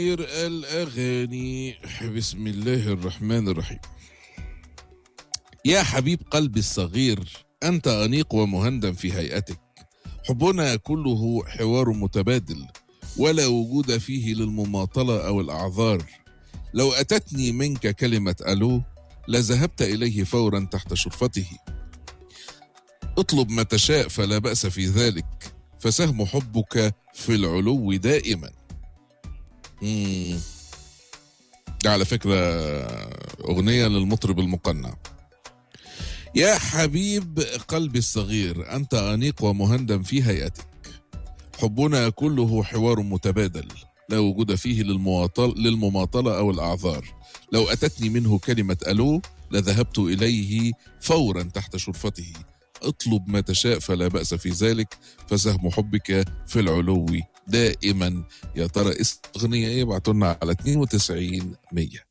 الأغاني بسم الله الرحمن الرحيم يا حبيب قلبي الصغير أنت أنيق ومهندم في هيئتك حبنا كله حوار متبادل ولا وجود فيه للمماطلة أو الأعذار لو أتتني منك كلمة ألو لذهبت إليه فورا تحت شرفته اطلب ما تشاء فلا بأس في ذلك فسهم حبك في العلو دائما مم. ده على فكرة أغنية للمطرب المقنع يا حبيب قلبي الصغير أنت أنيق ومهندم في هيئتك حبنا كله حوار متبادل لا وجود فيه للمواطل للمماطلة أو الأعذار لو أتتني منه كلمة ألو لذهبت إليه فورا تحت شرفته اطلب ما تشاء فلا بأس في ذلك فسهم حبك في العلو دائما يا ترى اسم أغنية إيه ابعتوا لنا على 92 100